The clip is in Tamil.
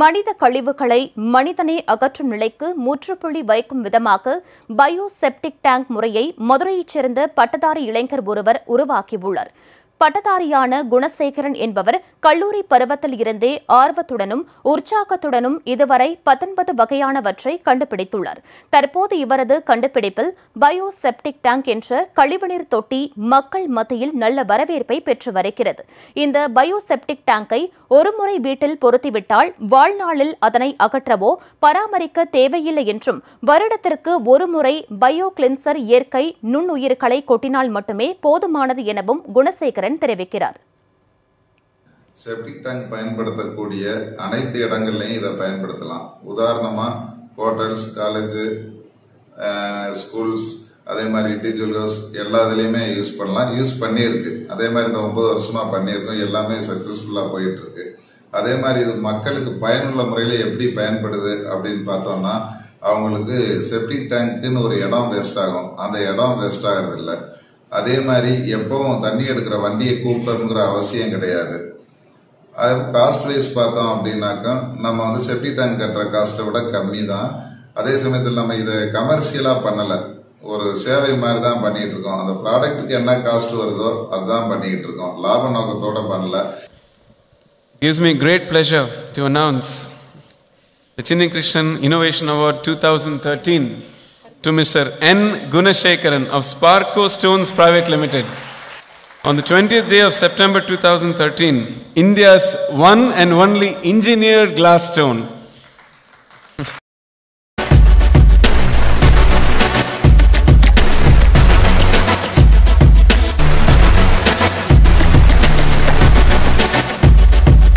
மனித கழிவுகளை மனிதனே அகற்றும் நிலைக்கு முற்றுப்புள்ளி வைக்கும் விதமாக பயோ செப்டிக் டேங்க் முறையை மதுரையைச் சேர்ந்த பட்டதாரி இளைஞர் ஒருவர் உருவாக்கியுள்ளார் பட்டதாரியான குணசேகரன் என்பவர் கல்லூரி பருவத்தில் இருந்தே ஆர்வத்துடனும் உற்சாகத்துடனும் இதுவரை பத்தொன்பது வகையானவற்றை கண்டுபிடித்துள்ளார் தற்போது இவரது கண்டுபிடிப்பில் பயோ செப்டிக் டேங்க் என்ற கழிவுநீர் தொட்டி மக்கள் மத்தியில் நல்ல வரவேற்பை பெற்று வருகிறது இந்த பயோ செப்டிக் டேங்கை ஒருமுறை வீட்டில் பொருத்திவிட்டால் வாழ்நாளில் அதனை அகற்றவோ பராமரிக்க தேவையில்லை என்றும் வருடத்திற்கு ஒருமுறை பயோ கிளின்சர் இயற்கை நுண்ணுயிர்களை கொட்டினால் மட்டுமே போதுமானது எனவும் குணசேகரன் தெரிவிக்கிறார் செப்டிக் டேங்க் பயன்படுத்தக்கூடிய அனைத்து இடங்கள்லையும் இதை பயன்படுத்தலாம் உதாரணமாக ஹோட்டல்ஸ் காலேஜு ஸ்கூல்ஸ் அதே மாதிரி இண்டிவிஜுவல் ஹவுஸ் எல்லா இதுலேயுமே யூஸ் பண்ணலாம் யூஸ் பண்ணியிருக்கு அதே மாதிரி இந்த ஒன்பது வருஷமாக பண்ணியிருக்கோம் எல்லாமே சக்ஸஸ்ஃபுல்லாக போயிட்டுருக்கு அதே மாதிரி இது மக்களுக்கு பயனுள்ள முறையில் எப்படி பயன்படுது அப்படின்னு பார்த்தோம்னா அவங்களுக்கு செப்டிக் டேங்க்குன்னு ஒரு இடம் வேஸ்ட் ஆகும் அந்த இடம் வேஸ்ட் ஆகிறது இல்லை அதே மாதிரி எப்பவும் தண்ணி எடுக்கிற வண்டியை கூப்பிடணுங்கிற அவசியம் கிடையாது அது காஸ்ட் வைஸ் பார்த்தோம் அப்படின்னாக்கா நம்ம வந்து செப்டி டேங்க் கட்டுற காஸ்ட்டை விட கம்மி தான் அதே சமயத்தில் நம்ம இதை கமர்ஷியலாக பண்ணலை ஒரு சேவை மாதிரி தான் பண்ணிட்டு இருக்கோம் அந்த ப்ராடக்ட்டுக்கு என்ன காஸ்ட் வருதோ அதுதான் பண்ணிக்கிட்டு இருக்கோம் லாப நோக்கத்தோட பண்ணல gives me great pleasure to announce the Chinni Krishnan Innovation Award 2013 to Mr. N. Gunashekaran of Sparko Stones Private Limited. On the 20th day of September 2013, India's one and only engineered glass stone